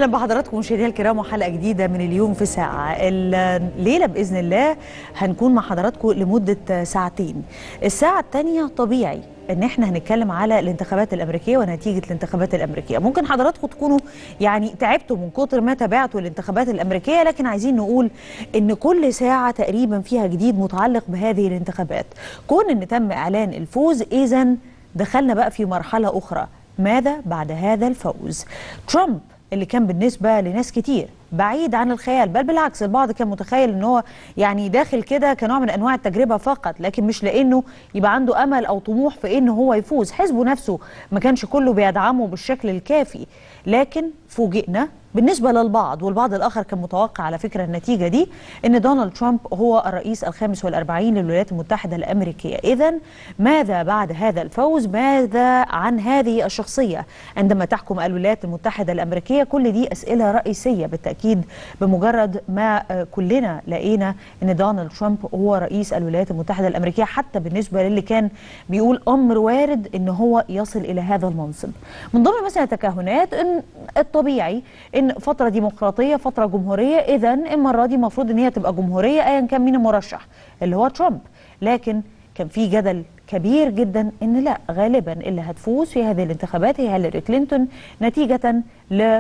اهلا بحضراتكم مشاهدينا الكرام وحلقه جديده من اليوم في ساعه الليله باذن الله هنكون مع حضراتكم لمده ساعتين الساعه الثانيه طبيعي ان احنا هنتكلم على الانتخابات الامريكيه ونتيجه الانتخابات الامريكيه ممكن حضراتكم تكونوا يعني تعبتوا من كتر ما تابعتوا الانتخابات الامريكيه لكن عايزين نقول ان كل ساعه تقريبا فيها جديد متعلق بهذه الانتخابات كون ان تم اعلان الفوز اذا دخلنا بقى في مرحله اخرى ماذا بعد هذا الفوز ترامب اللي كان بالنسبه لناس كتير بعيد عن الخيال بل بالعكس البعض كان متخيل ان هو يعني داخل كده كنوع من انواع التجربه فقط لكن مش لانه يبقى عنده امل او طموح في انه هو يفوز حزبه نفسه ما كانش كله بيدعمه بالشكل الكافي لكن فوجئنا بالنسبه للبعض والبعض الاخر كان متوقع على فكره النتيجه دي ان دونالد ترامب هو الرئيس الخامس والأربعين للولايات المتحده الامريكيه اذا ماذا بعد هذا الفوز ماذا عن هذه الشخصيه عندما تحكم الولايات المتحده الامريكيه كل دي اسئله رئيسيه بالتاكيد بمجرد ما كلنا لقينا ان دونالد ترامب هو رئيس الولايات المتحده الامريكيه حتى بالنسبه للي كان بيقول امر وارد ان هو يصل الى هذا المنصب من ضمن مثلا التكهنات ان الطبيعي ان فتره ديمقراطيه فتره جمهوريه اذا المره دي المفروض ان هي تبقى جمهوريه ايا كان مين المرشح اللي هو ترامب لكن كان في جدل كبير جدا ان لا غالبا اللي هتفوز في هذه الانتخابات هي هيلاري كلينتون نتيجه ل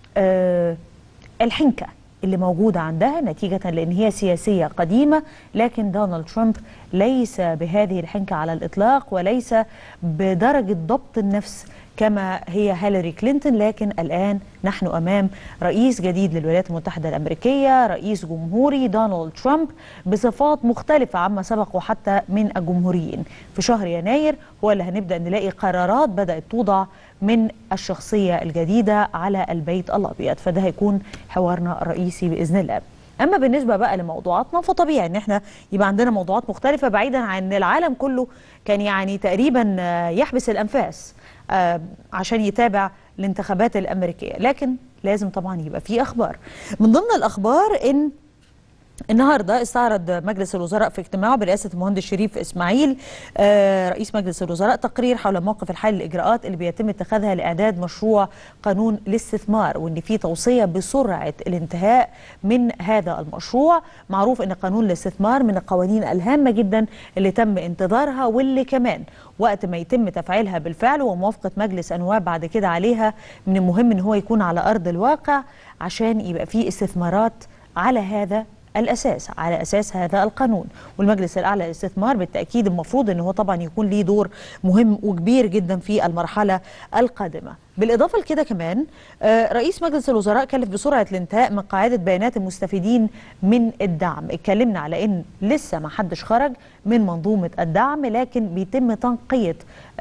آه الحنكه اللي موجوده عندها نتيجه لان هي سياسيه قديمه لكن دونالد ترامب ليس بهذه الحنكه على الاطلاق وليس بدرجه ضبط النفس كما هي هيلاري كلينتون لكن الآن نحن أمام رئيس جديد للولايات المتحدة الأمريكية رئيس جمهوري دونالد ترامب بصفات مختلفة عما سبق وحتى من الجمهوريين في شهر يناير هو اللي هنبدأ نلاقي قرارات بدأت توضع من الشخصية الجديدة على البيت الأبيض فده هيكون حوارنا الرئيسي بإذن الله اما بالنسبه بقى لموضوعاتنا فطبيعي ان احنا يبقى عندنا موضوعات مختلفه بعيدا عن العالم كله كان يعني تقريبا يحبس الانفاس آه عشان يتابع الانتخابات الامريكيه لكن لازم طبعا يبقى في اخبار من ضمن الاخبار ان النهارده استعرض مجلس الوزراء في اجتماعه برئاسه المهندس شريف اسماعيل آه رئيس مجلس الوزراء تقرير حول موقف الحل الاجراءات اللي بيتم اتخاذها لاعداد مشروع قانون الاستثمار وان في توصيه بسرعه الانتهاء من هذا المشروع معروف ان قانون الاستثمار من القوانين الهامه جدا اللي تم انتظارها واللي كمان وقت ما يتم تفعيلها بالفعل وموافقه مجلس النواب بعد كده عليها من المهم ان هو يكون على ارض الواقع عشان يبقى في استثمارات على هذا الاساس على اساس هذا القانون والمجلس الاعلى للاستثمار بالتاكيد المفروض ان هو طبعا يكون ليه دور مهم وكبير جدا في المرحله القادمه بالاضافه لكده كمان رئيس مجلس الوزراء كلف بسرعه الانتهاء من قاعده بيانات المستفيدين من الدعم اتكلمنا على ان لسه ما حدش خرج من منظومه الدعم لكن بيتم تنقيه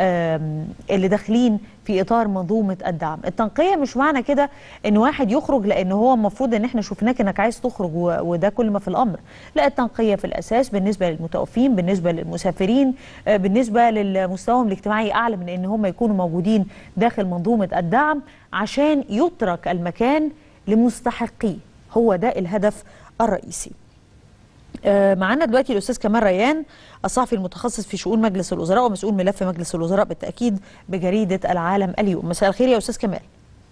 اللي داخلين في اطار منظومه الدعم التنقيه مش معنى كده ان واحد يخرج لان هو المفروض ان احنا شفناك انك عايز تخرج وده كل ما في الامر لا التنقيه في الاساس بالنسبه للمتوفين بالنسبه للمسافرين بالنسبه لمستواهم الاجتماعي اعلى من ان هم يكونوا موجودين داخل منظومه الدعم عشان يترك المكان لمستحقيه هو ده الهدف الرئيسي معانا دلوقتي الاستاذ كمال ريان الصحفي المتخصص في شؤون مجلس الوزراء ومسؤول ملف مجلس الوزراء بالتاكيد بجريده العالم اليوم مساء الخير يا استاذ كمال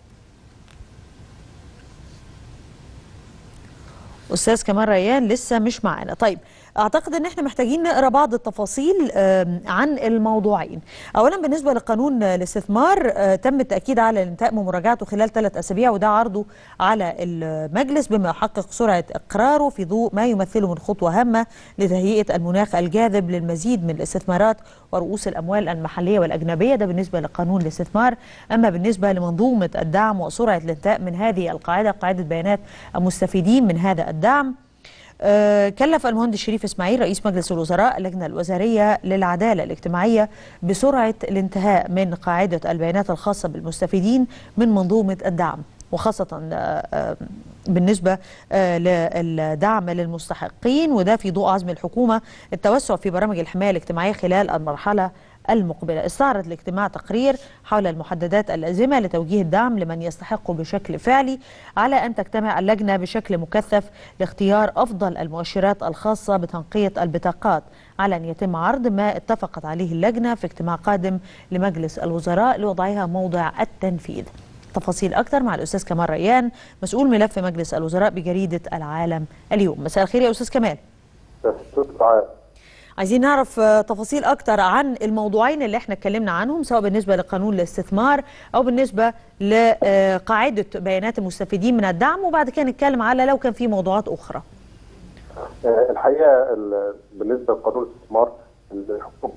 استاذ كمال ريان لسه مش معانا طيب اعتقد ان احنا محتاجين نقرا بعض التفاصيل عن الموضوعين اولا بالنسبه لقانون الاستثمار تم التاكيد على الانتهاء من مراجعته خلال ثلاث اسابيع وده عرضه على المجلس بما يحقق سرعه اقراره في ضوء ما يمثله من خطوه هامه لتهيئه المناخ الجاذب للمزيد من الاستثمارات ورؤوس الاموال المحليه والاجنبيه ده بالنسبه لقانون الاستثمار اما بالنسبه لمنظومه الدعم وسرعه الانتهاء من هذه القاعده قاعده بيانات المستفيدين من هذا الدعم أه كلف المهندس شريف اسماعيل رئيس مجلس الوزراء اللجنه الوزاريه للعداله الاجتماعيه بسرعه الانتهاء من قاعده البيانات الخاصه بالمستفيدين من منظومه الدعم وخاصة بالنسبة للدعم للمستحقين وده في ضوء عزم الحكومة التوسع في برامج الحماية الاجتماعية خلال المرحلة المقبلة استعرض الاجتماع تقرير حول المحددات اللازمة لتوجيه الدعم لمن يستحق بشكل فعلي على أن تجتمع اللجنة بشكل مكثف لاختيار أفضل المؤشرات الخاصة بتنقية البطاقات على أن يتم عرض ما اتفقت عليه اللجنة في اجتماع قادم لمجلس الوزراء لوضعها موضع التنفيذ تفاصيل اكتر مع الاستاذ كمال ريان مسؤول ملف مجلس الوزراء بجريده العالم اليوم مساء الخير يا استاذ كمال عايزين نعرف تفاصيل اكتر عن الموضوعين اللي احنا اتكلمنا عنهم سواء بالنسبه لقانون الاستثمار او بالنسبه لقاعده بيانات المستفيدين من الدعم وبعد كده نتكلم على لو كان في موضوعات اخرى. الحقيقه بالنسبه لقانون الاستثمار الحكومه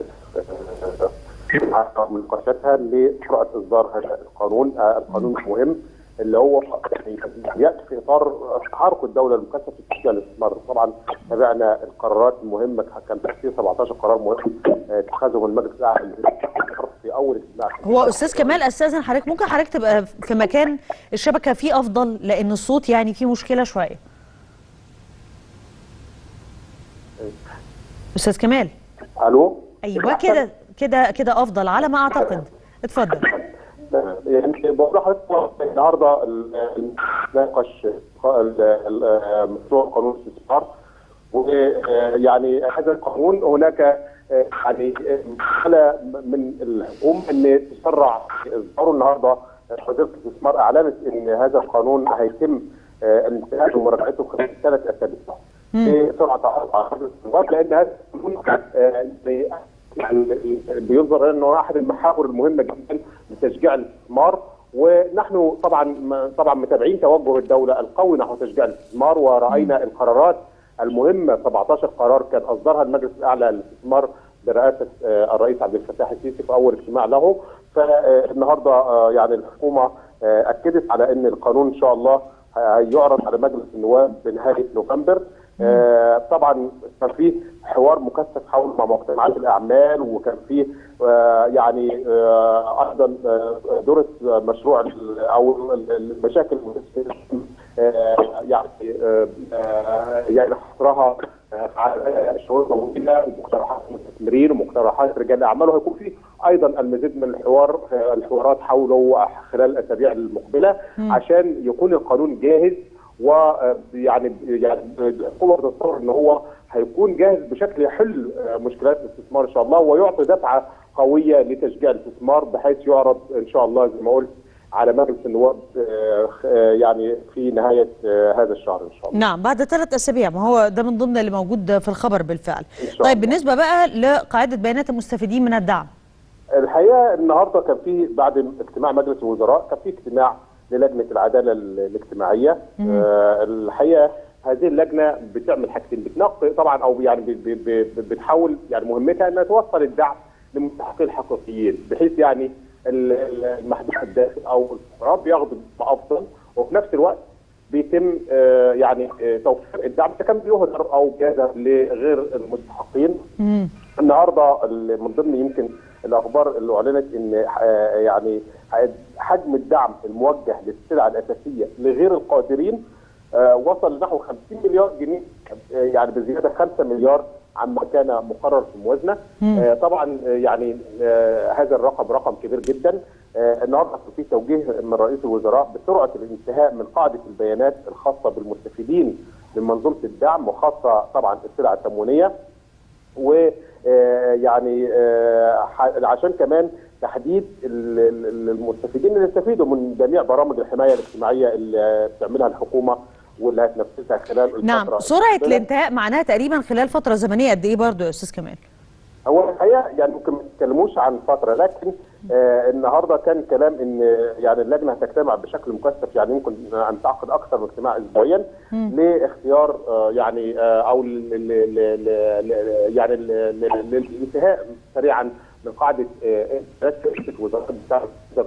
من نقاشاتها لسرعه اصدار هذا القانون القانون مهم اللي هو يعني ياتي في اطار تحرك الدوله المكثف في تشجيع الاستثمار، طبعا تابعنا القرارات المهمه كان في 17 قرار مهم اتخذهم المجلس الاعلى في اول اجتماع هو استاذ كمال استاذن حضرتك ممكن حضرتك تبقى في مكان الشبكه فيه افضل لان الصوت يعني فيه مشكله شويه. استاذ كمال الو ايوه كده كده كده افضل على ما اعتقد اتفضل يعني بقول لحضرتك النهارده ناقش مشروع قانون الاستثمار ويعني هذا القانون هناك يعني حاله من الحكومه ان تسرع اصداره النهارده وزاره الاستثمار اعلنت ان هذا القانون هيتم الانتهاء ومراجعته خلال ثلاث اسابيع بسرعه عرض النواب لان هذا القانون يعني بينظر انه احد المحاور المهمه جدا لتشجيع الاستثمار ونحن طبعا طبعا متابعين توجه الدوله القوي نحو تشجيع الاستثمار وراينا القرارات المهمه 17 قرار كان اصدرها المجلس الاعلى للاستثمار برئاسه الرئيس عبد الفتاح السيسي في اول اجتماع له فالنهارده يعني الحكومه اكدت على ان القانون ان شاء الله هيعرض على مجلس النواب بنهايه نوفمبر آه طبعا كان في حوار مكثف حول مع مجتمعات الاعمال وكان في آه يعني آه ايضا درس مشروع او المشاكل يعني يعني حصرها على الشهور الطويله ومقترحات المستثمرين ومقترحات رجال الاعمال وهيكون في ايضا المزيد من الحوار الحوارات حوله خلال الاسابيع المقبله عشان يكون القانون جاهز ويعني يعني الحكومه بتتصور ان هو هيكون جاهز بشكل يحل مشكلات الاستثمار ان شاء الله ويعطي دفعه قويه لتشجيع الاستثمار بحيث يعرض ان شاء الله زي ما قلت على مجلس النواب يعني في نهايه هذا الشهر ان شاء الله. نعم بعد ثلاث اسابيع ما هو ده من ضمن اللي موجود في الخبر بالفعل. طيب بالنسبه بقى لقاعده بيانات المستفيدين من الدعم. الحقيقه النهارده كان في بعد اجتماع مجلس الوزراء كان في اجتماع للجنه العداله الاجتماعيه آه الحقيقه هذه اللجنه بتعمل حاجتين بتنقي طبعا او يعني بتحاول يعني مهمتها انها توصل الدعم للمستحقين الحقيقيين بحيث يعني المحدود الداخل او الفقراء بياخدوا افضل وفي نفس الوقت بيتم آه يعني آه توفير الدعم اذا كان بيهدر او بيذهب لغير المستحقين النهارده من ضمن يمكن الاخبار اللي اعلنت ان يعني حجم الدعم الموجه للسلع الاساسيه لغير القادرين وصل نحو 50 مليار جنيه يعني بزياده 5 مليار عما كان مقرر في الموازنه طبعا يعني هذا الرقم رقم كبير جدا النهارده في توجيه من رئيس الوزراء بسرعه الانتهاء من قاعده البيانات الخاصه بالمستفيدين من منظومه الدعم وخاصه طبعا السلع التموينيه و يعني عشان كمان تحديد المستفيدين اللي يستفيدوا من جميع برامج الحمايه الاجتماعيه اللي بتعملها الحكومه واللي هتنفذها خلال الفتره نعم سرعه الانتهاء معناها تقريبا خلال فتره زمنيه قد ايه برضه يا استاذ كمال؟ هو الحقيقه يعني ممكن ما تتكلموش عن فتره لكن آه النهارده كان كلام ان يعني اللجنه هتجتمع بشكل مكثف يعني ممكن ان تعقد اكثر من اجتماع اسبوعيا لاختيار آه يعني آه او ل ل ل يعني للانتهاء سريعا من قاعده رئاسه وزاره الدفاع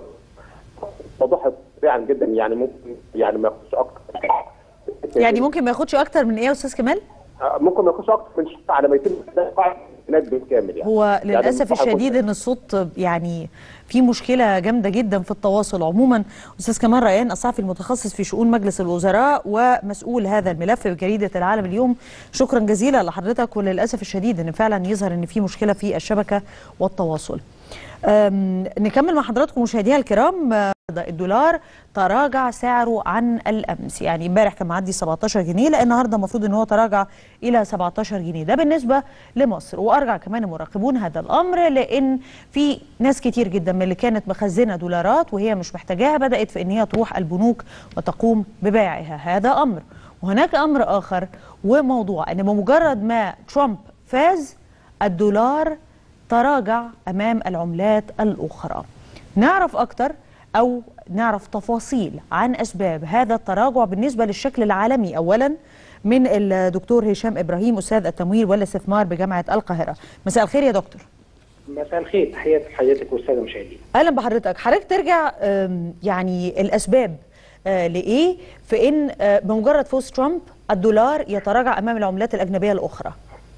وضحت سريعا جدا يعني ممكن يعني ما ياخدش اكثر يعني ممكن ما ياخدش اكتر من ايه يا استاذ كمال؟ ممكن ما ياخدش اكتر من شهر على ما يتم قاعده البيانات بالكامل يعني هو للاسف يعني الشديد ان الصوت يعني في مشكله جامده جدا في التواصل عموما استاذ كمال ريان الصحفي المتخصص في شؤون مجلس الوزراء ومسؤول هذا الملف بجريده العالم اليوم شكرا جزيلا لحضرتك وللاسف الشديد ان فعلا يظهر ان في مشكله في الشبكه والتواصل نكمل مع حضراتكم مشاهدينا الكرام الدولار تراجع سعره عن الامس يعني امبارح كان معدي 17 جنيه لا النهارده المفروض ان هو تراجع الى 17 جنيه ده بالنسبه لمصر وارجع كمان المراقبون هذا الامر لان في ناس كتير جدا من اللي كانت مخزنه دولارات وهي مش محتاجاها بدات في ان هي تروح البنوك وتقوم ببيعها هذا امر وهناك امر اخر وموضوع ان بمجرد ما ترامب فاز الدولار تراجع امام العملات الاخرى نعرف اكتر او نعرف تفاصيل عن اسباب هذا التراجع بالنسبه للشكل العالمي اولا من الدكتور هشام ابراهيم استاذ التمويل والاستثمار بجامعه القاهره مساء الخير يا دكتور مساء الخير تحياتي لحضرتك والساده المشاهدين اهلا بحضرتك حضرتك ترجع يعني الاسباب لايه في ان بمجرد فوز ترامب الدولار يتراجع امام العملات الاجنبيه الاخرى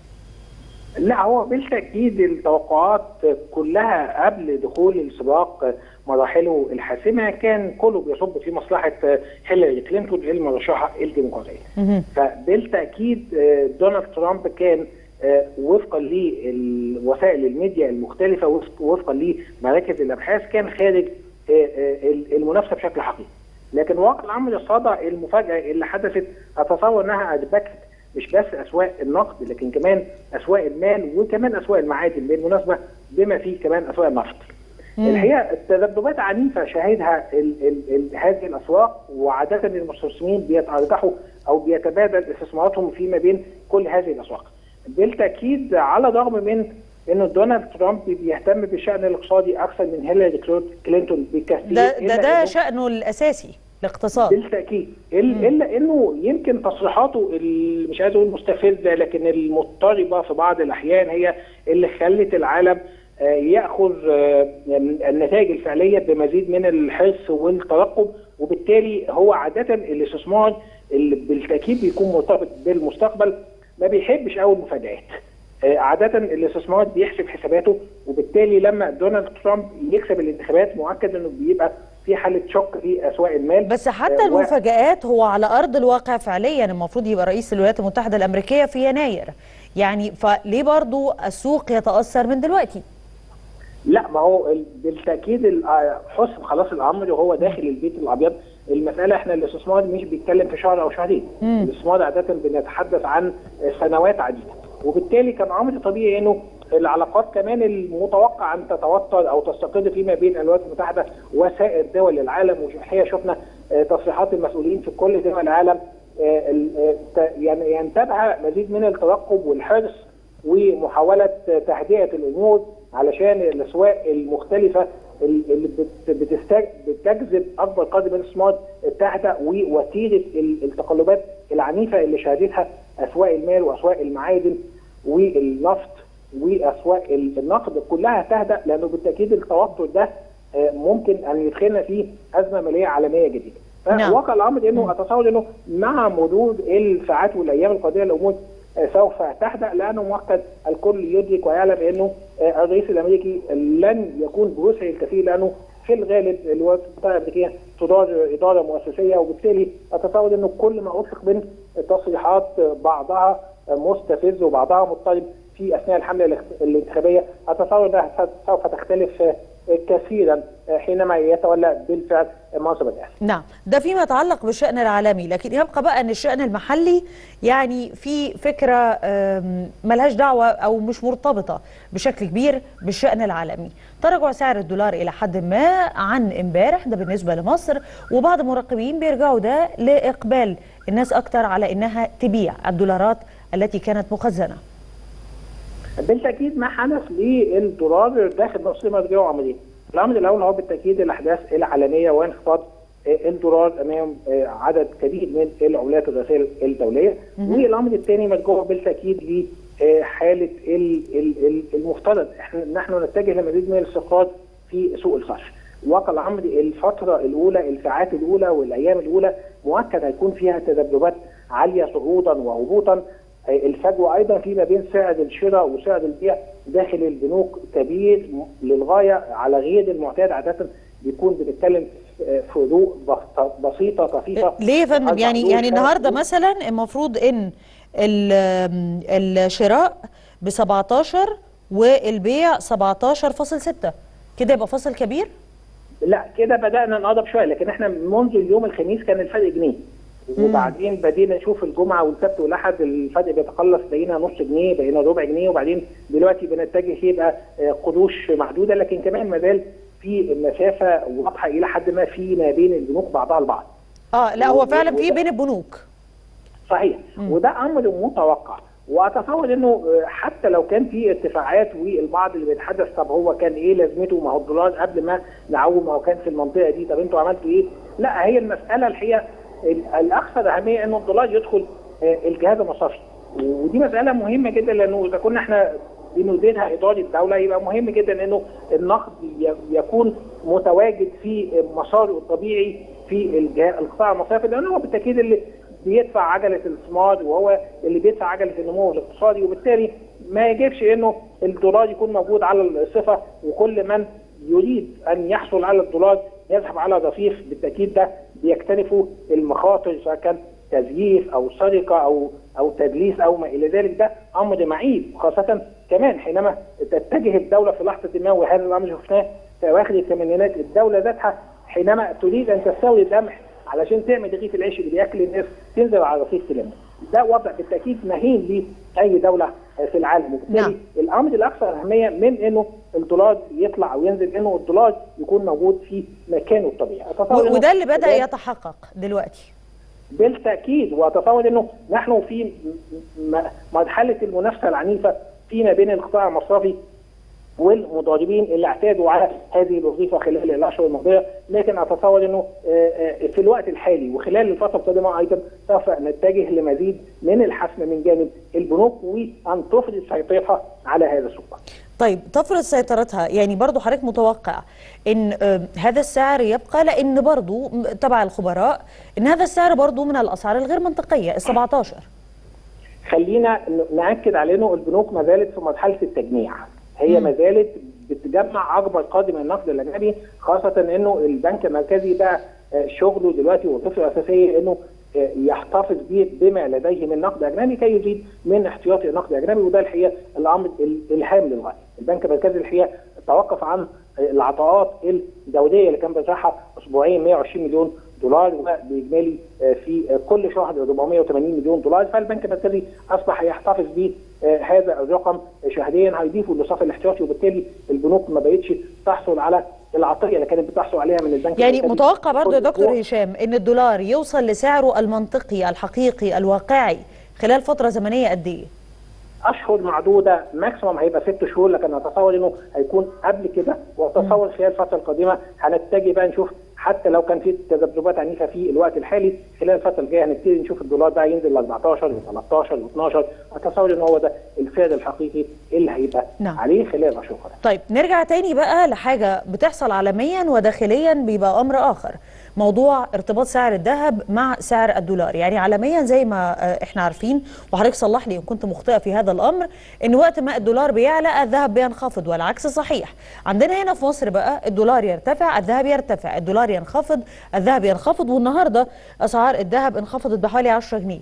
لا هو بالتاكيد التوقعات كلها قبل دخول السباق مراحله الحاسمه كان كله بيصب في مصلحه هيلاري كلينتون المرشحه الديمقراطيه. فبالتاكيد دونالد ترامب كان وفقا لوسائل الميديا المختلفه وفقا لمراكز الابحاث كان خارج المنافسه بشكل حقيقي. لكن واقع الامر الصدى المفاجاه اللي حدثت اتصور انها ادبكت مش بس اسواق النقد لكن كمان اسواق المال وكمان اسواق المعادن بالمناسبه بما فيه كمان اسواق النفط. الحقيقه التذبذبات عنيفه شهدها ال ال ال هذه الاسواق وعاده المستثمرين بيتارجحوا او بيتبادل استثماراتهم فيما بين كل هذه الاسواق. بالتاكيد على الرغم من ان دونالد ترامب بيهتم بالشان الاقتصادي اكثر من هيلاري كلينتون بكثير ده ده, ده شانه الاساسي الاقتصاد بالتاكيد الا انه يمكن تصريحاته مش عايز اقول مستفزه لكن المضطربه في بعض الاحيان هي اللي خلت العالم ياخذ النتائج الفعليه بمزيد من الحرص والترقب وبالتالي هو عاده الاستثمار اللي بالتاكيد بيكون مرتبط بالمستقبل ما بيحبش قوي المفاجآت. عادة الاستثمار بيحسب حساباته وبالتالي لما دونالد ترامب يكسب الانتخابات مؤكد انه بيبقى في حاله شك في اسواق المال بس حتى المفاجآت هو على ارض الواقع فعليا المفروض يبقى رئيس الولايات المتحده الامريكيه في يناير يعني فليه برضو السوق يتاثر من دلوقتي؟ لا ما هو بالتاكيد حسم خلاص الامر وهو داخل البيت الابيض المساله احنا الاستثمار مش بيتكلم في شهر او شهرين الاستثمار عاده بنتحدث عن سنوات عديده وبالتالي كان امر طبيعي انه العلاقات كمان المتوقع ان تتوتر او تستقر فيما بين الولايات المتحده وسائر دول العالم والحقيقه شفنا تصريحات المسؤولين في كل دول العالم يعني ينتابها مزيد من الترقب والحرص ومحاوله تهدئه الامور علشان الاسواق المختلفه اللي بتجذب اكبر قدر من الاستثمار تهدأ ووتيره التقلبات العنيفه اللي شهدتها اسواق المال واسواق المعادن والنفط واسواق النقد كلها تهدأ لانه بالتاكيد التوتر ده ممكن ان يدخلنا في ازمه ماليه عالميه جديده. فواقع الامر انه اتصور انه مع مرور الساعات والايام القادمه الامور سوف تهدأ لانه مؤكد الكل يدرك ويعلم انه الرئيس الامريكي لن يكون بوسعه الكثير لانه في الغالب الولايات المتحده الامريكيه تدار اداره مؤسسيه وبالتالي اتصور انه كل ما اطلق من تصريحات بعضها مستفز وبعضها مضطرب في اثناء الحمله الانتخابيه اتصور انها سوف تختلف كثيرا حينما يتولى بالفعل منصب الرئاسه. نعم، ده فيما يتعلق بالشان العالمي، لكن يبقى بقى ان الشان المحلي يعني في فكره ملهاش دعوه او مش مرتبطه بشكل كبير بالشان العالمي. تراجع سعر الدولار الى حد ما عن امبارح ده بالنسبه لمصر وبعض المراقبين بيرجعوا ده لاقبال الناس اكتر على انها تبيع الدولارات التي كانت مخزنه. بالتاكيد ما حدث للدولار داخل نص مرجعه عمليه. الامر الاول هو بالتاكيد الاحداث العالميه وانخفاض الدولار امام عدد كبير من العملات الرئيسيه الدوليه والامر الثاني مرجوع بالتاكيد لحاله المفترض احنا نحن نتجه لمزيد من الاستقرار في سوق الصرف. واقع الامر الفتره الاولى الساعات الاولى والايام الاولى مؤكد هيكون فيها تذبذبات عاليه صعودا وهبوطا الفجوه ايضا فيما بين سعر الشراء وسعر البيع داخل البنوك كبير للغايه على غير المعتاد عاده بيكون بنتكلم فروق بسيطه طفيفه ليه يا فندم يعني يعني النهارده مثلا المفروض ان الشراء ب 17 والبيع 17.6 كده يبقى فاصل كبير؟ لا كده بدانا نقرب شويه لكن احنا منذ اليوم الخميس كان الفرق جنيه وبعدين بدينا نشوف الجمعه والسبت والاحد الفرق بيتقلص بقينا نص جنيه بقينا ربع جنيه وبعدين دلوقتي بنتجه يبقى آه، قروش معدوده لكن كمان ما زال في مسافه واضحه الى حد ما في ما بين البنوك بعضها البعض اه لا هو فعلا في بين البنوك صحيح وده امر متوقع واتصور انه آه، حتى لو كان في ارتفاعات والبعض اللي بيتحدث طب هو كان ايه لازمته ما هو الدولار قبل ما نعوم ما هو كان في المنطقه دي طب انتوا عملتوا ايه؟ لا هي المساله الحقيقه ال- الاكثر اهميه انه الدولار يدخل آه، الجهاز المصرفي ودي مساله مهمه جدا لانه اذا كنا احنا بنديرها اداره الدوله يبقى مهم جدا انه النقد ي- يكون متواجد في مساره الطبيعي في الجهاز القطاع المصرفي لانه هو بالتاكيد اللي بيدفع عجله الاستثمار وهو اللي بيدفع عجله النمو الاقتصادي وبالتالي ما يجبش انه الدولار يكون موجود على الصفه وكل من يريد ان يحصل على الدولار يذهب على رصيف بالتاكيد ده بيكتنفوا المخاطر سواء كان تزييف او سرقه او او تدليس او ما الى ذلك ده امر معيب خاصه كمان حينما تتجه الدوله في لحظه ما وهذا الامر شفناه في اواخر الثمانينات الدوله ذاتها حينما تريد ان تستورد قمح علشان تعمل رغيف العيش اللي بياكل الناس تنزل على رصيف تلم ده وضع بالتاكيد مهين لاي دوله في العالم وبالتالي نعم. الامر الاكثر اهميه من انه الدولار يطلع او ينزل انه الدولار يكون موجود في مكانه الطبيعي أتصور و- إنه وده اللي بدا ده يتحقق دلوقتي بالتاكيد واتصور انه نحن في م- م- مرحله المنافسه العنيفه فيما بين القطاع المصرفي والمضاربين اللي اعتادوا على هذه الوظيفه خلال الاشهر الماضيه لكن اتصور انه آه، آه، في الوقت الحالي وخلال الفتره القادمه ايضا سوف نتجه لمزيد من الحسم من جانب البنوك وان تفرض سيطرتها على هذا السوق. طيب تفرض سيطرتها يعني برضو حضرتك متوقع ان آه، هذا السعر يبقى لان برضو م- تبع الخبراء ان هذا السعر برضو من الاسعار الغير منطقيه ال 17 خلينا ن- ناكد على انه البنوك ما زالت في مرحله التجميع هي ما زالت بتجمع اكبر قدر من النقد الاجنبي خاصه انه البنك المركزي بقى آه، شغله دلوقتي وظيفته الاساسيه انه آه، يحتفظ به بما لديه من نقد اجنبي كي يزيد من احتياطي النقد الاجنبي وده الحقيقه الامر ال- الهام للغايه. البنك المركزي الحقيقه توقف عن آه، العطاءات الدوليه اللي كان بيدفعها اسبوعيا 120 مليون دولار وباجمالي آه، في آه، كل شهر 480 مليون دولار فالبنك المركزي اصبح يحتفظ ب آه، هذا الرقم شهريا هيضيفه للصف الاحتياطي وبالتالي البنوك ما بقتش تحصل على العطيه اللي كانت بتحصل عليها من البنك يعني المركزي متوقع برضو يا كل دكتور أسبوع. هشام ان الدولار يوصل لسعره المنطقي الحقيقي الواقعي خلال فتره زمنيه قد ايه؟ اشهر معدوده ماكسيموم هيبقى ست شهور لكن اتصور انه هيكون قبل كده واتصور خلال الفتره القادمه هنتجه بقى نشوف حتى لو كان في تذبذبات عنيفه في الوقت الحالي خلال الفتره الجايه هنبتدي نشوف الدولار بقى ينزل ل 14 و 13 و 12 اتصور ان هو ده السعر الحقيقي اللي هيبقى نعم. عليه خلال الاشهر القادمه طيب نرجع تاني بقى لحاجة بتحصل عالميا وداخليا بيبقى أمر آخر موضوع ارتباط سعر الذهب مع سعر الدولار يعني عالميا زي ما آه، احنا عارفين وحضرتك صلح لي ان كنت مخطئه في هذا الامر ان وقت ما الدولار بيعلى الذهب بينخفض والعكس صحيح عندنا هنا في مصر بقى الدولار يرتفع الذهب يرتفع الدولار ينخفض الذهب ينخفض والنهارده اسعار الذهب انخفضت بحوالي 10 جنيه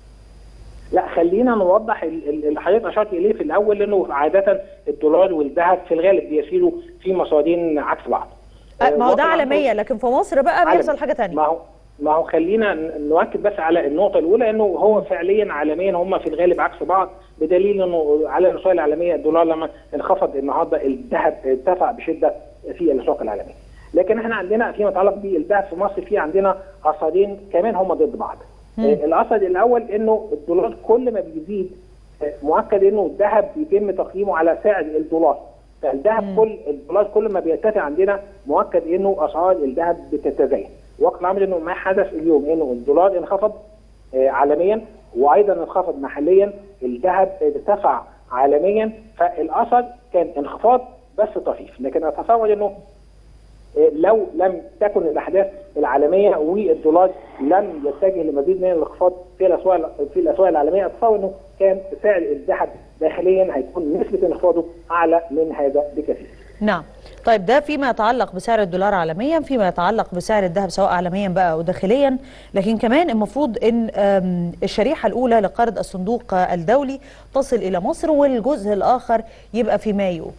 لا خلينا نوضح ال- ال- اللي حضرتك اشرت اليه في الاول لانه عاده الدولار والذهب في الغالب بيسيروا في مصادين عكس بعض آه، ما هو ده وطبعاً عالميا لكن في مصر بقى بيحصل عالمي. حاجة تانية ما هو ما هو خلينا ن- نؤكد بس على النقطه الاولى انه هو فعليا عالميا هم في الغالب عكس بعض بدليل انه على الاسواق العالميه الدولار لما انخفض النهارده الذهب ارتفع بشده في الاسواق العالميه. لكن احنا عندنا فيما يتعلق بالذهب في مصر في عندنا اثرين كمان هم ضد بعض. آه، الاثر الاول انه الدولار كل ما بيزيد آه، مؤكد انه الذهب بيتم تقييمه على سعر الدولار. فالذهب كل الدولار كل ما بيرتفع عندنا مؤكد انه اسعار الذهب بتتزايد. واقع الامر انه ما حدث اليوم انه الدولار انخفض آه، عالميا وايضا انخفض محليا الذهب ارتفع عالميا فالاثر كان انخفاض بس طفيف لكن اتصور انه آه، لو لم تكن الاحداث العالميه والدولار لم يتجه لمزيد من الانخفاض في الاسواق في الاسواق العالميه اتصور انه كان سعر الذهب داخليا هيكون نسبه انخفاضه اعلى من هذا بكثير. نعم طيب ده فيما يتعلق بسعر الدولار عالميا فيما يتعلق بسعر الذهب سواء عالميا بقى او داخليا لكن كمان المفروض ان آم، الشريحه الاولى لقرض الصندوق الدولي تصل الى مصر والجزء الاخر يبقى في مايو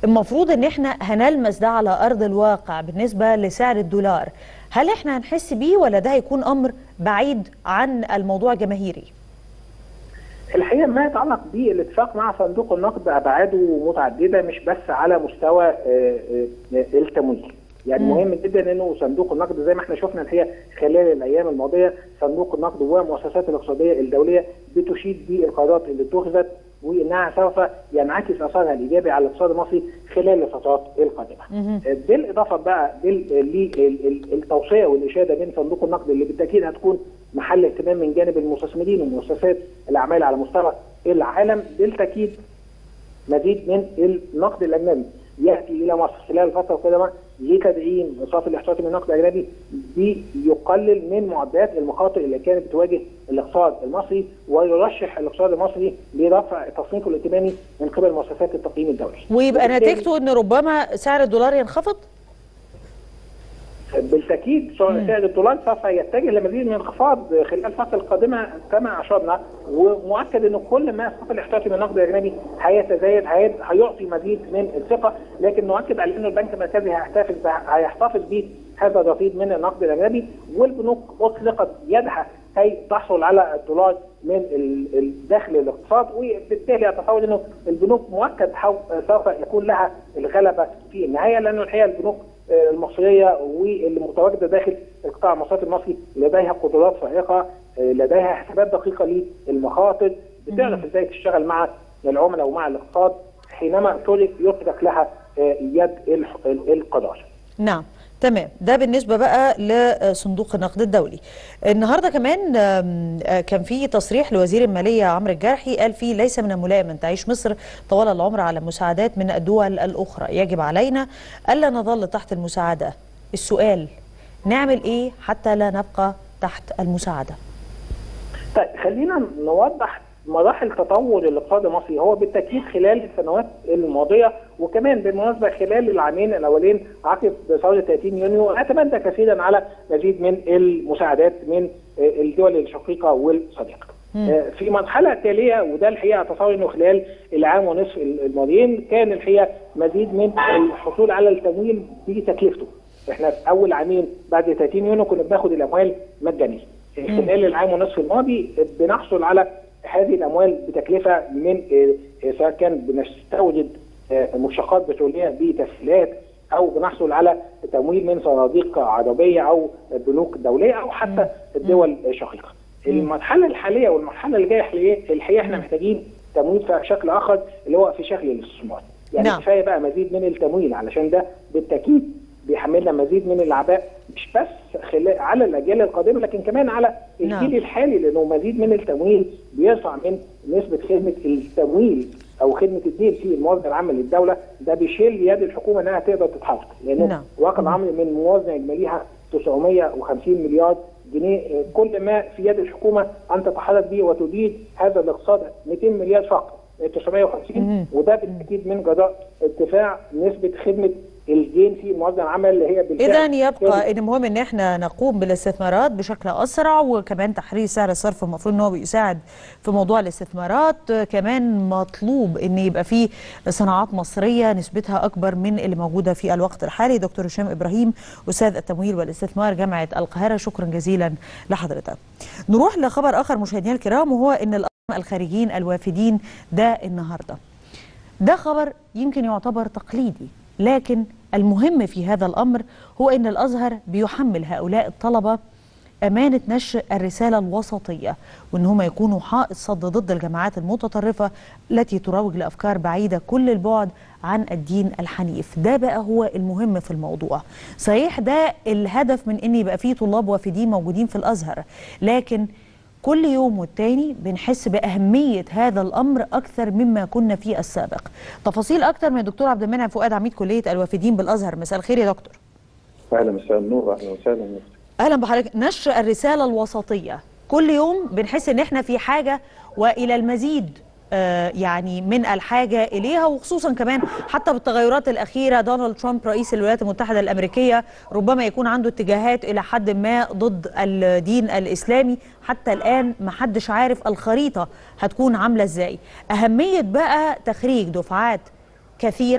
المفروض ان احنا هنلمس ده على ارض الواقع بالنسبه لسعر الدولار هل احنا هنحس بيه ولا ده هيكون امر بعيد عن الموضوع جماهيري الحقيقه ما يتعلق بالاتفاق مع صندوق النقد ابعاده متعدده مش بس على مستوى آه، آه، التمويل يعني مهم جدا انه صندوق النقد زي ما احنا شفنا الحقيقه خلال الايام الماضيه صندوق النقد والمؤسسات الاقتصاديه الدوليه بتشيد بالقرارات اللي اتخذت وانها سوف ينعكس اثرها الايجابي على الاقتصاد المصري خلال الفترات القادمه. بالاضافه بقى للتوصيه والاشاده من صندوق النقد اللي بالتاكيد هتكون محل اهتمام من جانب المستثمرين ومؤسسات الاعمال على مستوى العالم بالتاكيد مزيد من النقد الاجنبي ياتي الى مصر خلال الفتره القادمه لتدعيم الصافي الاحتياطي من النقد الاجنبي بيقلل من معدلات المخاطر اللي كانت بتواجه الاقتصاد المصري ويرشح الاقتصاد المصري لرفع تصنيفه الائتماني من قبل مؤسسات التقييم الدولي. ويبقى وبالتالي- نتيجته ان ربما سعر الدولار ينخفض بالتاكيد سعر الدولار سوف يتجه لمزيد من الانخفاض خلال الفتره القادمه كما اشرنا ومؤكد انه كل ما الصف الاحتياطي من النقد الاجنبي هيتزايد هي- هيعطي مزيد من الثقه لكن نؤكد على انه البنك المركزي هيحتفظ ب- هيحتفظ بهذا الرصيد من النقد الاجنبي والبنوك اطلقت يدها كي تحصل على الدولار من ال- ال- داخل الاقتصاد وبالتالي اتصور انه البنوك مؤكد حو- سوف يكون لها الغلبه في النهايه لانه الحقيقه البنوك المصريه واللي متواجده داخل القطاع المصرفي المصري لديها قدرات فائقه لديها حسابات دقيقه للمخاطر بتعرف ازاي تشتغل مع العملاء ومع الاقتصاد حينما ترك يترك لها يد الح- القرار. نعم تمام ده بالنسبة بقى لصندوق النقد الدولي النهاردة كمان آم، آه، كان في تصريح لوزير المالية عمرو الجرحي قال فيه ليس من الملائم أن تعيش مصر طوال العمر على مساعدات من الدول الأخرى يجب علينا ألا نظل تحت المساعدة السؤال نعمل إيه حتى لا نبقى تحت المساعدة طيب خلينا نوضح مراحل تطور الاقتصاد المصري هو بالتاكيد خلال السنوات الماضيه وكمان بالمناسبه خلال العامين الاولين عقب ثوره 30 يونيو اعتمدنا كثيرا على مزيد من المساعدات من الدول الشقيقه والصديقه. آه، في مرحله تاليه وده الحقيقه اتصور انه خلال العام ونصف الماضيين كان الحقيقه مزيد من الحصول على التمويل بتكلفته. احنا في اول عامين بعد 30 يونيو كنا بناخد الاموال مجانيه. خلال العام ونصف الماضي بنحصل على هذه الاموال بتكلفه من آه، آه، سواء كان بنستورد آه، مشتقات بتروليه بتسهيلات او بنحصل على تمويل من صناديق عربيه او بنوك دوليه او حتى الدول الشقيقه. المرحله الحاليه والمرحله اللي جايه الحقيقة- الحقيقه احنا محتاجين تمويل في شكل اخر اللي هو في شكل الاستثمار. يعني نعم. كفايه بقى مزيد من التمويل علشان ده بالتاكيد بيحملنا مزيد من العباء مش بس خلال على الاجيال القادمه لكن كمان على نعم. الجيل الحالي لانه مزيد من التمويل بيرفع من نسبه خدمه التمويل او خدمه الدين في الموازنه العامه للدوله ده بيشيل يد الحكومه انها تقدر تتحرك لانه نعم. واقع الامر من موازنه اجماليها 950 مليار جنيه آه، كل ما في يد الحكومه ان تتحرك به وتدير هذا الاقتصاد 200 مليار فقط آه، 950 وده بالتاكيد من جراء ارتفاع نسبه خدمه الدين في الموازنه العامه اللي هي بالفعل إذا يبقى كانت إن المهم إن إحنا نقوم بالاستثمارات بشكل أسرع وكمان تحرير سعر الصرف المفروض إن هو بيساعد في موضوع الاستثمارات آه، كمان مطلوب إن يبقى في صناعات مصرية نسبتها أكبر من اللي موجودة في الوقت الحالي دكتور هشام إبراهيم أستاذ التمويل والاستثمار جامعة القاهرة شكرا جزيلا لحضرتك نروح لخبر آخر مشاهدينا الكرام وهو إن الأطقم الخارجيين الوافدين ده النهارده ده خبر يمكن يعتبر تقليدي لكن المهم في هذا الامر هو ان الازهر بيحمل هؤلاء الطلبه امانه نشر الرساله الوسطيه وان هم يكونوا حائط صد ضد الجماعات المتطرفه التي تروج لافكار بعيده كل البعد عن الدين الحنيف ده بقى هو المهم في الموضوع صحيح ده الهدف من ان يبقى فيه طلاب وافدين موجودين في الازهر لكن كل يوم والتاني بنحس بأهمية هذا الأمر أكثر مما كنا فيه السابق تفاصيل أكثر من الدكتور عبد المنعم فؤاد عميد كلية الوافدين بالأزهر مساء الخير يا دكتور اهلا مساء النور اهلا وسهلا أهلا بحضرتك نشر الرسالة الوسطية كل يوم بنحس إن إحنا في حاجة وإلى المزيد آه، يعني من الحاجة إليها وخصوصا كمان حتى بالتغيرات الأخيرة دونالد ترامب رئيس الولايات المتحدة الأمريكية ربما يكون عنده اتجاهات إلى حد ما ضد الدين الإسلامي حتى الآن محدش عارف الخريطة هتكون عاملة إزاي أهمية بقى تخريج دفعات كثيرة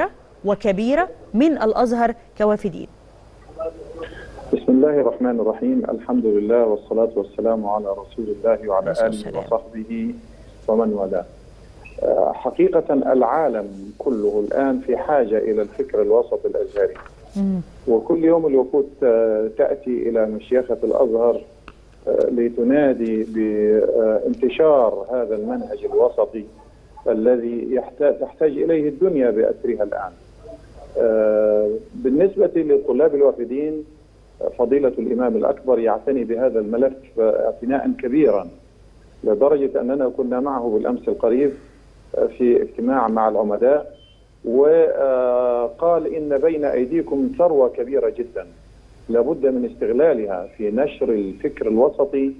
وكبيرة من الأزهر كوافدين بسم الله الرحمن الرحيم الحمد لله والصلاة والسلام على رسول الله وعلى عليه آله السلام. وصحبه ومن والاه آه، حقيقة العالم كله الآن في حاجة إلى الفكر الوسط الأزهري وكل يوم الوفود آه، تأتي إلى مشيخة الأزهر آه، لتنادي بانتشار هذا المنهج الوسطي الذي يحتاج تحتاج إليه الدنيا بأسرها الآن آه، بالنسبة للطلاب الوافدين آه، فضيلة الإمام الأكبر يعتني بهذا الملف آه، اعتناء كبيرا لدرجة أننا كنا معه بالأمس القريب آه، في اجتماع مع العمداء وقال إن بين أيديكم ثروة كبيرة جدا لابد من استغلالها في نشر الفكر الوسطي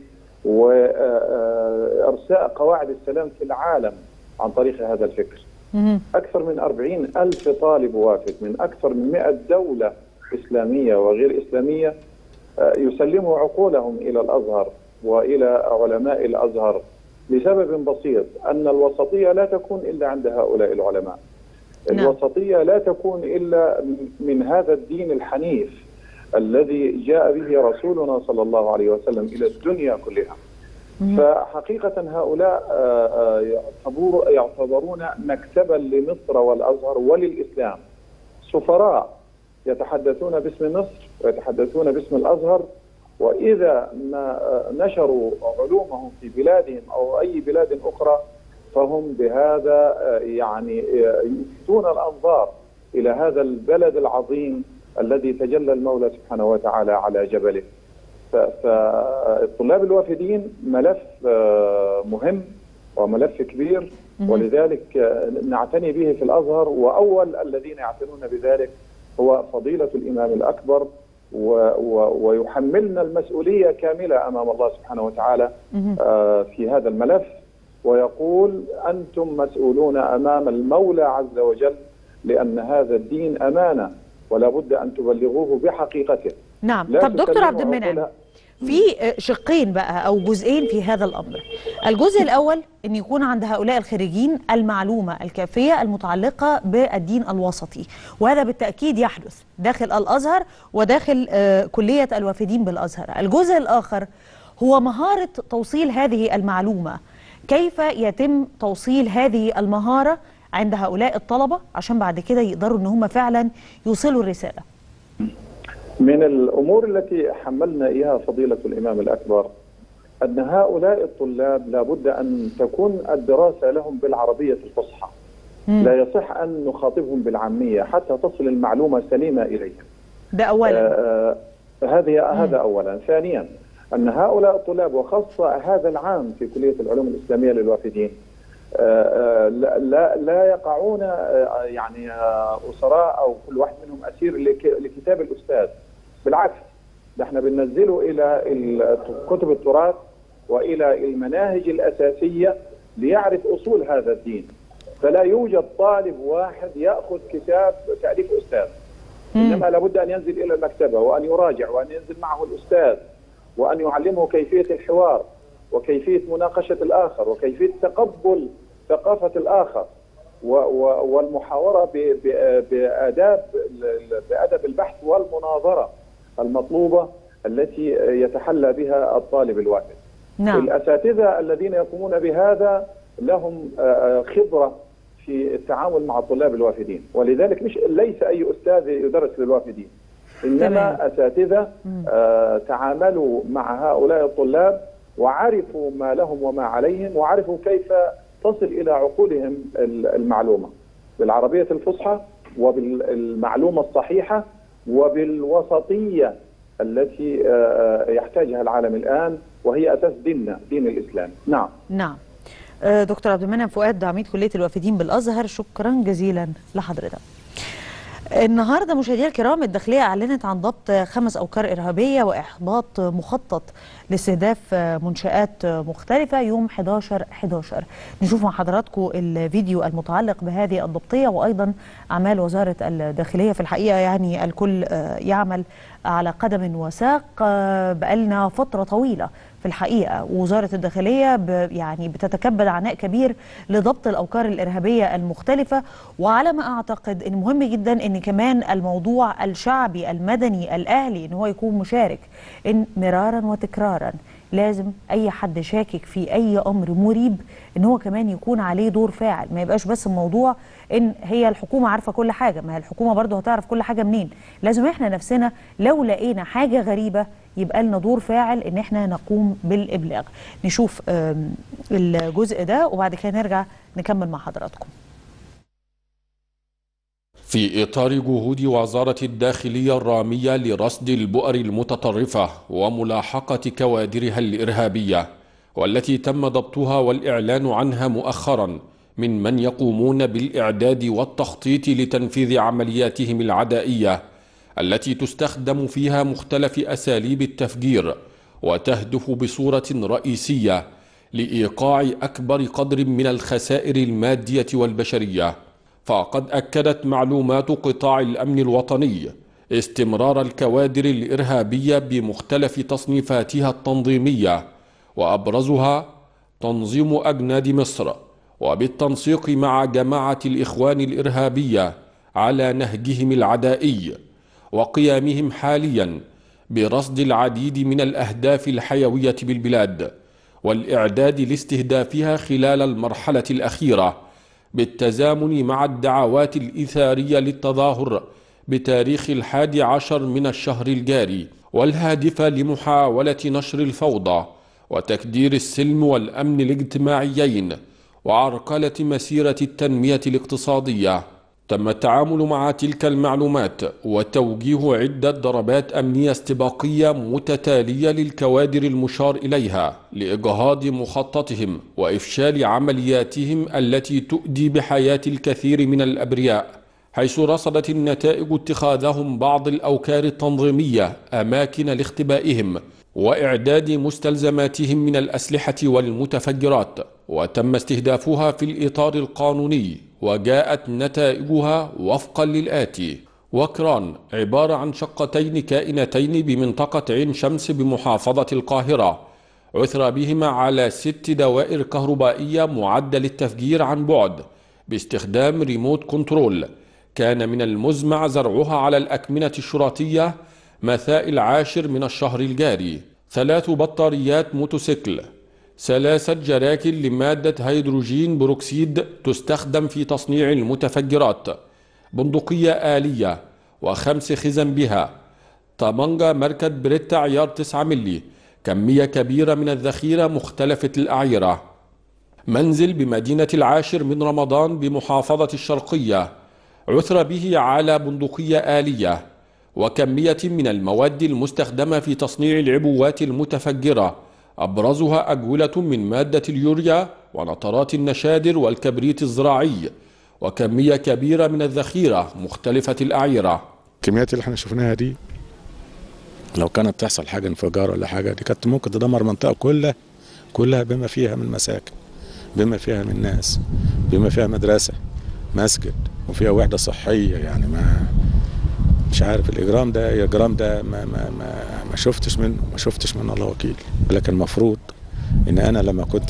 وإرساء قواعد السلام في العالم عن طريق هذا الفكر مهم. أكثر من أربعين ألف طالب وافد من أكثر من مئة دولة إسلامية وغير إسلامية آه، يسلموا عقولهم إلى الأزهر وإلى علماء الأزهر لسبب بسيط أن الوسطية لا تكون إلا عند هؤلاء العلماء نعم. الوسطية لا تكون إلا من هذا الدين الحنيف الذي جاء به رسولنا صلى الله عليه وسلم إلى الدنيا كلها فحقيقة هؤلاء آه، آه، يعتبر- يعتبرون مكتبا لمصر والأزهر وللإسلام سفراء يتحدثون باسم مصر ويتحدثون باسم الأزهر وإذا ما آه، نشروا علومهم في بلادهم أو أي بلاد أخرى فهم بهذا آه، يعني آه، يفتون الأنظار إلى هذا البلد العظيم الذي تجلى المولى سبحانه وتعالى على جبله ف- فالطلاب الوافدين ملف آه، مهم وملف كبير ولذلك آه، نعتني به في الازهر واول الذين يعتنون بذلك هو فضيله الامام الاكبر و و ويحملنا المسؤوليه كامله امام الله سبحانه وتعالى آه، في هذا الملف ويقول انتم مسؤولون امام المولى عز وجل لان هذا الدين امانه ولا بد ان تبلغوه بحقيقته نعم لا طب دكتور تسلموا عبد المنعم عقولها. في شقين بقى او جزئين في هذا الامر الجزء الاول ان يكون عند هؤلاء الخريجين المعلومه الكافيه المتعلقه بالدين الوسطي وهذا بالتاكيد يحدث داخل الازهر وداخل آه، كليه الوافدين بالازهر الجزء الاخر هو مهاره توصيل هذه المعلومه كيف يتم توصيل هذه المهاره عند هؤلاء الطلبه عشان بعد كده يقدروا ان هم فعلا يوصلوا الرساله من الامور التي حملنا اياها فضيله الامام الاكبر ان هؤلاء الطلاب لابد ان تكون الدراسه لهم بالعربيه الفصحى. لا يصح ان نخاطبهم بالعاميه حتى تصل المعلومه سليمه اليهم. ده اولا آه، آه، هذه هذا اولا، ثانيا ان هؤلاء الطلاب وخاصه هذا العام في كليه العلوم الاسلاميه للوافدين آه، آه، لا لا- لا يقعون آه، يعني آه، اسراء او كل واحد منهم اسير لك- لكتاب الاستاذ بالعكس ده احنا بننزله الى ال- كتب التراث والى المناهج الاساسيه ليعرف اصول هذا الدين فلا يوجد طالب واحد ياخذ كتاب تاليف استاذ انما لابد ان ينزل الى المكتبه وان يراجع وان ينزل معه الاستاذ وان يعلمه كيفيه الحوار وكيفيه مناقشه الاخر وكيفيه تقبل ثقافه الاخر و- و- والمحاوره ب- ب- باداب بادب البحث والمناظره المطلوبه التي يتحلى بها الطالب الوافد. نعم الاساتذه الذين يقومون بهذا لهم آه، خبره في التعامل مع الطلاب الوافدين ولذلك مش ليس اي استاذ يدرس للوافدين انما تمام. اساتذه آه، تعاملوا مع هؤلاء الطلاب وعرفوا ما لهم وما عليهم وعرفوا كيف تصل الى عقولهم ال- المعلومه بالعربيه الفصحى وبالمعلومه الصحيحه وبالوسطيه التي آه، آه، يحتاجها العالم الان وهي اساس ديننا دين الاسلام نعم نعم آه، دكتور عبد المنعم فؤاد عميد كليه الوافدين بالازهر شكرا جزيلا لحضرتك النهارده مشاهدينا الكرام الداخليه اعلنت عن ضبط خمس اوكار ارهابيه واحباط مخطط لاستهداف منشات مختلفه يوم 11 11 نشوف مع حضراتكم الفيديو المتعلق بهذه الضبطيه وايضا اعمال وزاره الداخليه في الحقيقه يعني الكل آه، يعمل على قدم وساق آه، بقالنا فتره طويله في الحقيقه ووزاره الداخليه ب يعني بتتكبد عناء كبير لضبط الاوكار الارهابيه المختلفه وعلى ما اعتقد ان مهم جدا ان كمان الموضوع الشعبي المدني الاهلي ان هو يكون مشارك ان مرارا وتكرارا لازم اي حد شاكك في اي امر مريب ان هو كمان يكون عليه دور فاعل ما يبقاش بس الموضوع ان هي الحكومه عارفه كل حاجه ما هي الحكومه برضه هتعرف كل حاجه منين لازم احنا نفسنا لو لقينا حاجه غريبه يبقى لنا دور فاعل ان احنا نقوم بالابلاغ نشوف آم، الجزء ده وبعد كده نرجع نكمل مع حضراتكم في إطار جهود وزارة الداخلية الرامية لرصد البؤر المتطرفة وملاحقة كوادرها الإرهابية والتي تم ضبطها والإعلان عنها مؤخرا من من يقومون بالإعداد والتخطيط لتنفيذ عملياتهم العدائية التي تستخدم فيها مختلف أساليب التفجير وتهدف بصورة رئيسية لإيقاع أكبر قدر من الخسائر المادية والبشرية فقد أكدت معلومات قطاع الأمن الوطني استمرار الكوادر الإرهابية بمختلف تصنيفاتها التنظيمية وأبرزها تنظيم أجناد مصر وبالتنسيق مع جماعة الإخوان الإرهابية على نهجهم العدائي وقيامهم حاليا برصد العديد من الأهداف الحيوية بالبلاد والإعداد لاستهدافها خلال المرحلة الأخيرة بالتزامن مع الدعوات الإثارية للتظاهر بتاريخ الحادي عشر من الشهر الجاري والهادفة لمحاولة نشر الفوضى وتكدير السلم والأمن الاجتماعيين وعرقلة مسيرة التنمية الاقتصادية تم التعامل مع تلك المعلومات وتوجيه عدة ضربات أمنية استباقية متتالية للكوادر المشار إليها لإجهاض مخططهم وإفشال عملياتهم التي تؤدي بحياة الكثير من الأبرياء حيث رصدت النتائج اتخاذهم بعض الأوكار التنظيمية أماكن لاختبائهم وإعداد مستلزماتهم من الأسلحة والمتفجرات وتم استهدافها في الإطار القانوني وجاءت نتائجها وفقا للآتي وكران عبارة عن شقتين كائنتين بمنطقة عين شمس بمحافظة القاهرة عثر بهما على ست دوائر كهربائية معدة للتفجير عن بعد باستخدام ريموت كنترول كان من المزمع زرعها على الأكمنة الشرطية مساء العاشر من الشهر الجاري ثلاث بطاريات موتوسيكل ثلاثة جراكن لمادة هيدروجين بروكسيد تستخدم في تصنيع المتفجرات بندقية آلية وخمس خزن بها طمنجة ماركة بريتا عيار 9 ملي كمية كبيرة من الذخيرة مختلفة الأعيرة منزل بمدينة العاشر من رمضان بمحافظة الشرقية عثر به على بندقية آلية وكمية من المواد المستخدمة في تصنيع العبوات المتفجرة أبرزها أجولة من مادة اليوريا ونطرات النشادر والكبريت الزراعي وكمية كبيرة من الذخيرة مختلفة الأعيرة الكميات اللي احنا شفناها دي لو كانت تحصل حاجة انفجار ولا حاجة دي كانت ممكن تدمر المنطقة كلها كلها بما فيها من مساكن بما فيها من ناس بما فيها مدرسة مسجد وفيها وحدة صحية يعني ما مش عارف الإجرام ده الإجرام ده ما ما ما, ما شفتش منه ما شفتش منه الله وكيل لكن المفروض إن أنا لما كنت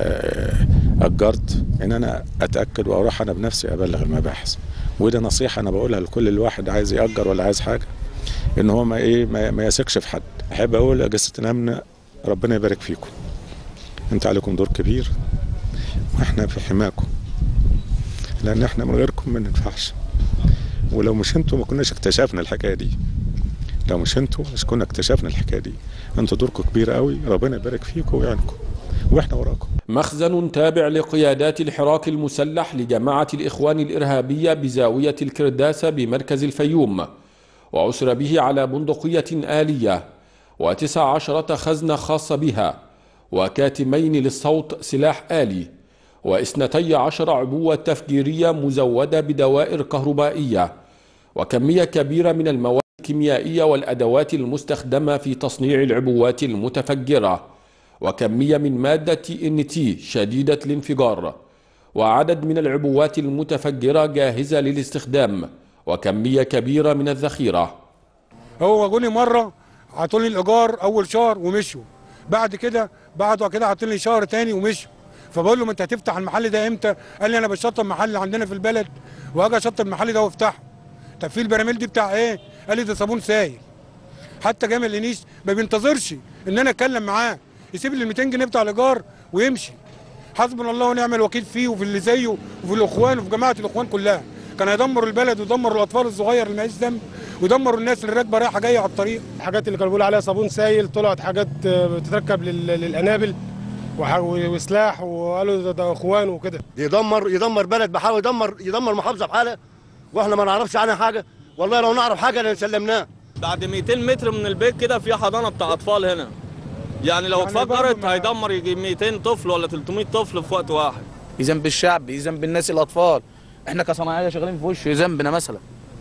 أجرت إن أنا أتأكد وأروح أنا بنفسي أبلغ المباحث وده نصيحة أنا بقولها لكل الواحد عايز يأجر ولا عايز حاجة إن هو ما إيه ما, ما يثقش في حد أحب أقول أجهزة الأمن ربنا يبارك فيكم أنت عليكم دور كبير وإحنا في حماكم لأن إحنا من غيركم ما ننفعش ولو مش انتوا ما كناش اكتشفنا الحكايه دي لو مش انتوا مش كنا اكتشفنا الحكايه دي انتوا دوركم كبير قوي ربنا يبارك فيكم ويعينكم واحنا وراكم مخزن تابع لقيادات الحراك المسلح لجماعة الإخوان الإرهابية بزاوية الكرداسة بمركز الفيوم وعسر به على بندقية آلية وتسع عشرة خزنة خاصة بها وكاتمين للصوت سلاح آلي واثنتي عشر عبوة تفجيرية مزودة بدوائر كهربائية وكمية كبيرة من المواد الكيميائية والأدوات المستخدمة في تصنيع العبوات المتفجرة وكمية من مادة TNT شديدة الانفجار وعدد من العبوات المتفجرة جاهزة للاستخدام وكمية كبيرة من الذخيرة هو جوني مرة عطوني الإيجار أول شهر ومشوا بعد كده بعدوا كده حاطين لي شهر تاني ومشوا فبقول له ما انت هتفتح المحل ده امتى قال لي انا بشطب محل عندنا في البلد واجي اشطب المحل ده وافتحه طب في البراميل دي بتاع ايه قال لي ده صابون سايل حتى جامع الانيش ما بينتظرش ان انا اتكلم معاه يسيب لي ال 200 جنيه بتاع الايجار ويمشي حسبنا الله ونعم الوكيل فيه وفي اللي زيه وفي الاخوان وفي جماعه الاخوان كلها كان هيدمروا البلد ويدمروا الاطفال الصغير اللي معيش ذنب ويدمروا الناس اللي راكبه رايحه جايه على الطريق الحاجات اللي كانوا بيقولوا عليها صابون سايل طلعت حاجات آه، بتتركب لل- للانابل وح- وسلاح وقالوا ده, ده اخوان وكده يدمر يدمر بلد بحاله يدمر يدمر محافظه بحالها واحنا ما نعرفش عنها حاجه والله لو نعرف حاجه لسلمناه بعد 200 متر من البيت كده في حضانه بتاع اطفال هنا يعني لو يعني اتفجرت برضه ما- هيدمر يجي 200 طفل ولا 300 طفل في وقت واحد ايه ذنب الشعب ايه ذنب الناس الاطفال احنا كصناعيه شغالين في وشه ايه ذنبنا مثلا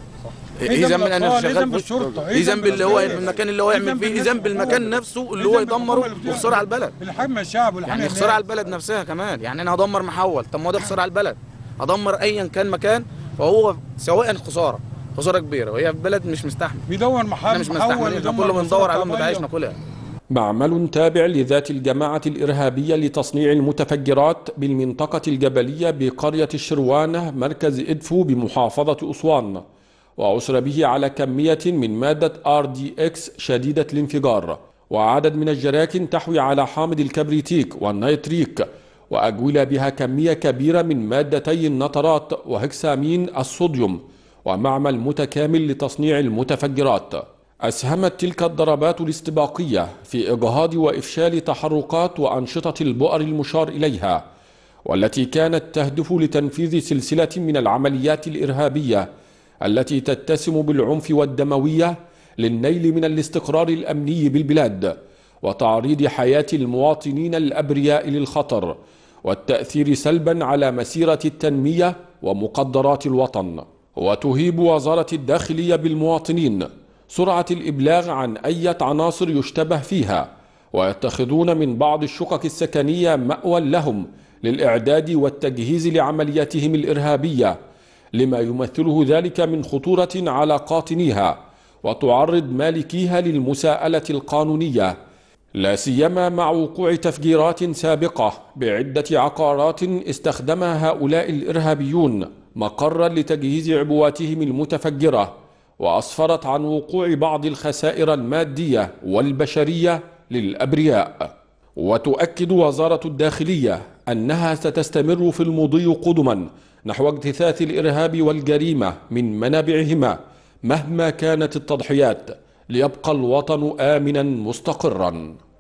ايه ذنب انا الأطفال؟ إيه شغال ذنب في وشه؟ الشرطة؟ إيه ايه ذنب ذنب اللي هو الأطفال؟ المكان اللي هو إيه يعمل ذنب فيه ايه الناس ذنب المكان الحكومة؟ نفسه اللي إيه هو ذنب الحكومة يدمره اللي بتعمل وخساره على كده؟ البلد الحمى الشعب والحمى يعني الناس. خساره على البلد نفسها كمان يعني انا هدمر محول طب ما هو ده خساره على البلد هدمر ايا كان مكان فهو سواء خساره خساره كبيره وهي البلد مش مستحمل بيدور محل احنا مش محول مستحملين احنا يدمر كله بندور على مصانع لقمه عيش طبيعية. ناكلها معمل تابع لذات الجماعة الإرهابية لتصنيع المتفجرات بالمنطقة الجبلية بقرية الشروانة مركز إدفو بمحافظة أسوان وعثر به على كمية من مادة RDX شديدة الانفجار وعدد من الجراكن تحوي على حامض الكبريتيك والنيتريك وأجول بها كمية كبيرة من مادتي النترات وهكسامين الصوديوم ومعمل متكامل لتصنيع المتفجرات أسهمت تلك الضربات الاستباقية في إجهاض وإفشال تحركات وأنشطة البؤر المشار إليها والتي كانت تهدف لتنفيذ سلسلة من العمليات الإرهابية التي تتسم بالعنف والدموية للنيل من الاستقرار الأمني بالبلاد وتعريض حياة المواطنين الأبرياء للخطر والتأثير سلبا على مسيرة التنمية ومقدرات الوطن وتهيب وزارة الداخلية بالمواطنين سرعة الإبلاغ عن أي عناصر يشتبه فيها ويتخذون من بعض الشقق السكنية مأوى لهم للإعداد والتجهيز لعملياتهم الإرهابية لما يمثله ذلك من خطورة على قاطنيها وتعرض مالكيها للمساءلة القانونية لا سيما مع وقوع تفجيرات سابقة بعدة عقارات استخدمها هؤلاء الإرهابيون مقرا لتجهيز عبواتهم المتفجرة وأسفرت عن وقوع بعض الخسائر المادية والبشرية للأبرياء وتؤكد وزارة الداخلية أنها ستستمر في المضي قدما نحو اجتثاث الإرهاب والجريمة من منابعهما مهما كانت التضحيات ليبقى الوطن آمنا مستقرا